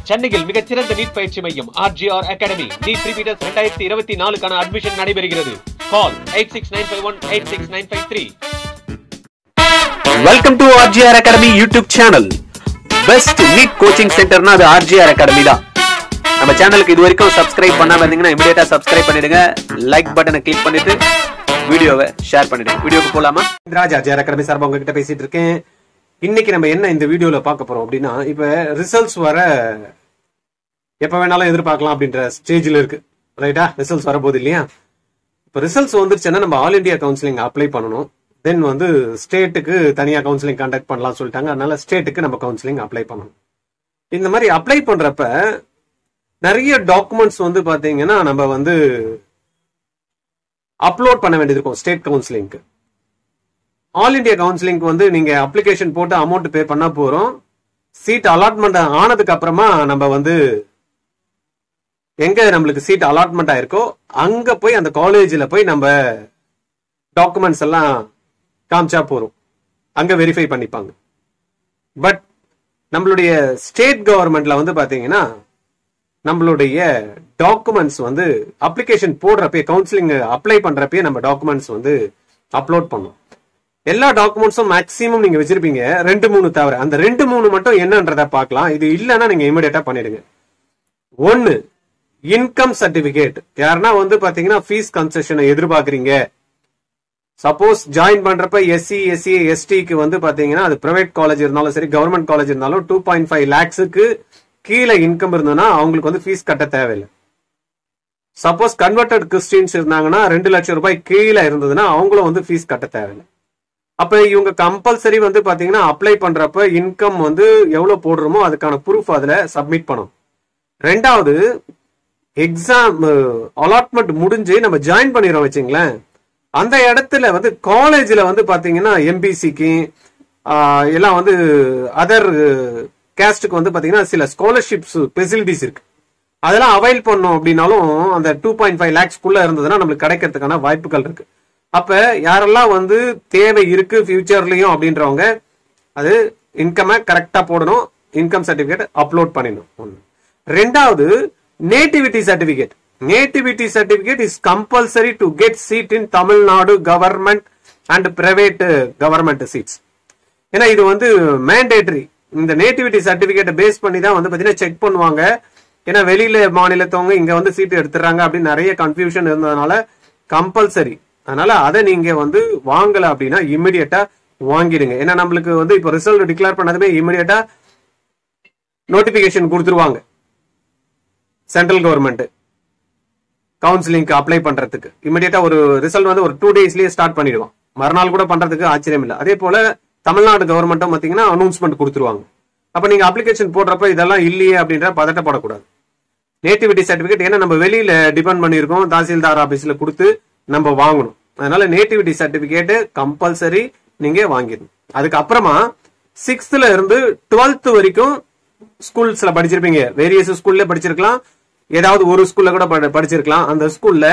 சென்னையில் மிகச்சிறந்த நீட் பயிற்சி மையம் ஆர்ஜிஆர் அகாடமி நீட் ரிப்பீட்டர்ஸ் இரண்டாயிரத்தி இருபத்தி நாலுக்கான அட்மிஷன் நடைபெறுகிறது call eight six nine five one eight six nine five three welcome to RGR academy YouTube channel best NEET coaching சென்டர்னா அது ஆர்ஜிஆர் அகாடமி தான் நம்ம சேனலுக்கு இது வரைக்கும் சப்ஸ்கிரைப் பண்ணாம இருந்தீங்கன்னா இமிடியேட்டா சப்ஸ்கிரைப் பண்ணிடுங்க லைக் பட்டனை கிளிக் பண்ணிட்டு வீடியோவை ஷேர் பண்ணிடுங்க வீடியோக்கு போலாமா ராஜ் ஆர்ஜிஆர் அகாடமி சார்பா உங்ககிட்ட பேசிட்டு இருக்கேன் இன்னைக்கு நம்ம என்ன இந்த வீடியோல பார்க்க போறோம் அப்படின்னா இப்ப ரிசல்ட்ஸ் வர எப்ப வேணாலும் எதிர்பார்க்கலாம் அப்படின்ற ஸ்டேஜ்ல இருக்கு ரைட்டா ரிசல்ட்ஸ் வரப்போகுது இல்லையா இப்போ ரிசல்ட்ஸ் வந்துருச்சுன்னா நம்ம ஆல் இந்தியா கவுன்சிலிங் அப்ளை பண்ணணும் தென் வந்து ஸ்டேட்டுக்கு தனியா கவுன்சிலிங் கண்டக்ட் பண்ணலாம் சொல்லிட்டாங்க அதனால ஸ்டேட்டுக்கு நம்ம கவுன்சிலிங் அப்ளை பண்ணணும் இந்த மாதிரி அப்ளை பண்றப்ப நிறைய டாக்குமெண்ட்ஸ் வந்து பாத்தீங்கன்னா நம்ம வந்து அப்லோட் பண்ண வேண்டியது இருக்கும் ஸ்டேட் கவுன்சிலிங்க்கு ஆல் இந்தியா கவுன்சிலிங்க்கு வந்து நீங்க அப்ளிகேஷன் போட்டு அமௌண்ட் பே பண்ணா போறோம் சீட் அலாட்மெண்ட் ஆனதுக்கு அப்புறமா நம்ம வந்து எங்க நம்மளுக்கு சீட் அலாட்மெண்ட் ஆயிருக்கோ அங்க போய் அந்த காலேஜ்ல போய் நம்ம டாக்குமெண்ட்ஸ் எல்லாம் காமிச்சா போறோம் அங்க வெரிஃபை பண்ணிப்பாங்க பட் நம்மளுடைய ஸ்டேட் கவர்மெண்ட்ல வந்து பாத்தீங்கன்னா நம்மளுடைய டாக்குமெண்ட்ஸ் வந்து அப்ளிகேஷன் போடுறப்பே கவுன்சிலிங் அப்ளை பண்றப்பே நம்ம டாக்குமெண்ட்ஸ் வந்து அப்லோட் பண்ணோம் எல்லா டாக்குமெண்ட்ஸும் மேக்ஸிமம் நீங்க வச்சிருப்பீங்க ரெண்டு மூணு தவிர அந்த ரெண்டு மூணு மட்டும் என்னன்றத பார்க்கலாம் இது இல்லைன்னா நீங்க இமிடியேட்டா பண்ணிடுங்க ஒன்னு இன்கம் சர்டிபிகேட் யாருன்னா வந்து பாத்தீங்கன்னா ஃபீஸ் கன்செஷனை எதிர்பார்க்கறீங்க சப்போஸ் ஜாயின் பண்றப்ப எஸ்சி எஸ்சி எஸ்டிக்கு வந்து பாத்தீங்கன்னா அது பிரைவேட் காலேஜ் இருந்தாலும் சரி கவர்மெண்ட் காலேஜ் இருந்தாலும் டூ பாயிண்ட் ஃபைவ் லேக்ஸுக்கு கீழே இன்கம் இருந்ததுன்னா அவங்களுக்கு வந்து ஃபீஸ் கட்ட தேவையில்லை சப்போஸ் கன்வெர்டட் கிறிஸ்டின்ஸ் இருந்தாங்கன்னா ரெண்டு லட்சம் ரூபாய் கீழே இருந்ததுன்னா அவங்களும் வந்து ஃபீஸ் கட்ட தேவையில்லை அப்ப இவங்க கம்பல்சரி வந்து பாத்தீங்கன்னா அப்ளை பண்றப்ப இன்கம் வந்து எவ்வளவு போடுறோமோ அதுக்கான ப்ரூஃப் அதுல சப்மிட் பண்ணணும் ரெண்டாவது எக்ஸாம் அலாட்மெண்ட் முடிஞ்சு நம்ம ஜாயின் பண்ணிடுறோம் வச்சுங்களேன் அந்த இடத்துல வந்து காலேஜ்ல வந்து பாத்தீங்கன்னா எம்பிசிக்கு எல்லாம் வந்து அதர் கேஸ்டுக்கு வந்து பாத்தீங்கன்னா சில ஸ்காலர்ஷிப்ஸ் ஃபெசிலிட்டிஸ் இருக்கு அதெல்லாம் அவைல் பண்ணோம் அப்படின்னாலும் அந்த டூ பாயிண்ட் ஃபைவ் லேக்ஸ்க்குள்ள இருந்ததுன்னா நம்மளுக்கு கிடைக்கிறதுக்கான வாய்ப்புகள் இருக்கு அப்ப யாரெல்லாம் வந்து தேவை இருக்கு ஃபியூச்சர்லயும் அப்படின்றவங்க அது இன்கமை கரெக்டா போடணும் இன்கம் சர்டிபிகேட் அப்லோட் பண்ணிடணும் ஒண்ணு ரெண்டாவது nativity certificate nativity certificate is compulsory to get seat in Tamil Nadu government and private government seats ஏன்னா இது வந்து மேண்டேட்டரி இந்த நேட்டிவிட்டி சர்டிபிகேட்டை பேஸ் பண்ணி தான் வந்து பாத்தீங்கன்னா செக் பண்ணுவாங்க ஏன்னா வெளியில மாநிலத்தவங்க இங்க வந்து சீட் எடுத்துறாங்க அப்படின்னு நிறைய கன்ஃபியூஷன் இருந்ததுனால கம்பல்சரி அதனால அதை நீங்க வந்து வாங்கல அப்படின்னா இமிடியட்டா வாங்கிடுங்க ஏன்னா நம்மளுக்கு வந்து இப்போ ரிசல்ட் டிக்ளேர் பண்ணதுமே இமிடியட்டா நோட்டிபிகேஷன் கொடுத்துருவாங்க சென்ட்ரல் கவர்மெண்ட் கவுன்சிலிங்க்கு அப்ளை பண்றதுக்கு இமிடியட்டா ஒரு ரிசல்ட் வந்து ஒரு டூ டேஸ்லயே ஸ்டார்ட் பண்ணிடுவான் மறுநாள் கூட பண்றதுக்கு ஆச்சரியம் இல்லை அதே போல தமிழ்நாடு கவர்மெண்ட்டும் பாத்தீங்கன்னா அனௌன்ஸ்மெண்ட் கொடுத்துருவாங்க அப்ப நீங்க அப்ளிகேஷன் போடுறப்ப இதெல்லாம் இல்லையே அப்படின்ற பதட்டப்படக்கூடாது நேட்டிவிட்டி சர்டிபிகேட் ஏன்னா நம்ம வெளியில டிபெண்ட் பண்ணியிருக்கோம் தாசில்தார் ஆபீஸ்ல கொடுத்து நம்ம வாங்கணும் அதனால நேட்டிவிட்டி சர்டிபிகேட் கம்பல்சரி நீங்க வாங்கிடணும் அதுக்கப்புறமா சிக்ஸ்த்ல இருந்து டுவெல்த் வரைக்கும் ஸ்கூல்ஸ்ல படிச்சிருப்பீங்க வேரியஸ் ஸ்கூல்ல படிச்சிருக்கலாம் ஏதாவது ஒரு ஸ்கூல்ல கூட படி- படிச்சிருக்கலாம் அந்த ஸ்கூல்ல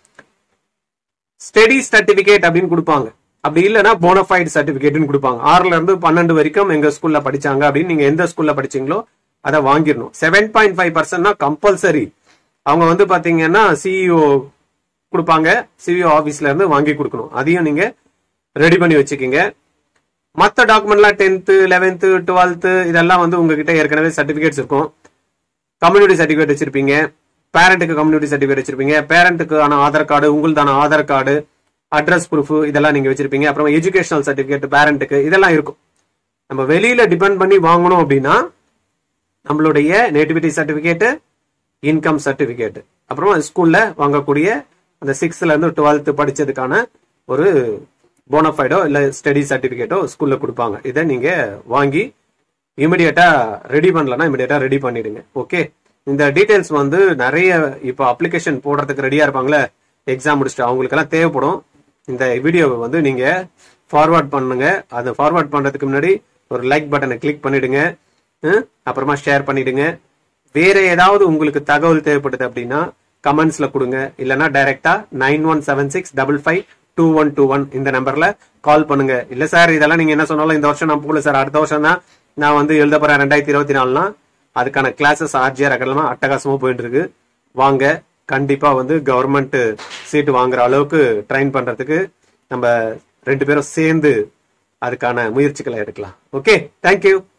ஸ்டடி சர்டிபிகேட் அப்படின்னு கொடுப்பாங்க அப்படி இல்லைன்னா போனஃபைட் சர்டிபிகேட்னு கொடுப்பாங்க ஆறுல இருந்து பன்னெண்டு வரைக்கும் எங்க ஸ்கூல்ல படிச்சாங்க அப்படின்னு நீங்க எந்த ஸ்கூல்ல படிச்சீங்களோ அதை வாங்கிடணும் செவன் பாயிண்ட் ஃபைவ் பர்சன்ட்னா கம்பல்சரி அவங்க வந்து பாத்தீங்கன்னா சிஇஓ கொடுப்பாங்க சிஇஓ ஆபீஸ்ல இருந்து வாங்கி கொடுக்கணும் அதையும் நீங்க ரெடி பண்ணி வச்சுக்கோங்க மற்ற டாக்குமெண்ட்லாம் டென்த்து லெவன்த்து டுவெல்த்து இதெல்லாம் வந்து உங்ககிட்ட ஏற்கனவே சர்டிபிகேட்ஸ் இருக்கும் கம்யூனிட்டி சர்டிஃபிகேட் வச்சிருப்பீங்க பேரண்ட்டுக்கு கம்யூனிட்டி சர்டிஃபிகேட் வச்சிருப்பீங்க பேரண்ட்டுக்கான ஆதார் கார்டு உங்களுதான ஆதார் கார்டு அட்ரஸ் ப்ரூஃப் இதெல்லாம் நீங்க வச்சிருப்பீங்க அப்புறம் எஜுகேஷனல் சர்டிஃபிகேட் பேரண்ட்டுக்கு இதெல்லாம் இருக்கும் நம்ம வெளியில டிபெண்ட் பண்ணி வாங்கணும் அப்படின்னா நம்மளுடைய நேட்டிவிட்டி சர்டிஃபிகேட் இன்கம் சர்டிஃபிகேட் அப்புறம் ஸ்கூல்ல வாங்கக்கூடிய அந்த சிக்ஸ்த்ல இருந்து டுவெல்த் படிச்சதுக்கான ஒரு போனஃபைடோ இல்ல ஸ்டடி சர்டிஃபிகேட்டோ ஸ்கூல்ல கொடுப்பாங்க இதை நீங்க வாங்கி இமிடியேட்டா ரெடி பண்ணலன்னா இமிடியேட்டா ரெடி பண்ணிடுங்க ஓகே இந்த டீடைல்ஸ் வந்து நிறைய இப்போ அப்ளிகேஷன் போடுறதுக்கு ரெடியா இருப்பாங்களே எக்ஸாம் முடிச்சுட்டு அவங்களுக்கெல்லாம் தேவைப்படும் இந்த வீடியோவை வந்து நீங்க ஃபார்வர்ட் பண்ணுங்க அதை ஃபார்வர்ட் பண்றதுக்கு முன்னாடி ஒரு லைக் பட்டனை கிளிக் பண்ணிடுங்க ஹம், அப்புறமா ஷேர் பண்ணிடுங்க வேற ஏதாவது உங்களுக்கு தகவல் தேவைப்படுது அப்படின்னா கமெண்ட்ஸ்ல கொடுங்க இல்லைன்னா டைரக்டா nine one seven six double five two one two one இந்த நம்பர்ல கால் பண்ணுங்க இல்ல சார் இதெல்லாம் நீங்க என்ன சொன்னாலும் இந்த வருஷம் நான் போகல சார் அடுத்த வருஷம் தான் நான் வந்து எழுத போறேன் ரெண்டாயிரத்தி இருபத்தி நாலுனா அதுக்கான கிளாஸஸ் ஆர்ஜிஆர் அகாடமா அட்டகாசமா போயிட்டு இருக்கு வாங்க கண்டிப்பா வந்து கவர்மெண்ட் சீட்டு வாங்குற அளவுக்கு ட்ரைன் பண்றதுக்கு நம்ம ரெண்டு பேரும் சேர்ந்து அதுக்கான முயற்சிகளை எடுக்கலாம் ஓகே தேங்க்யூ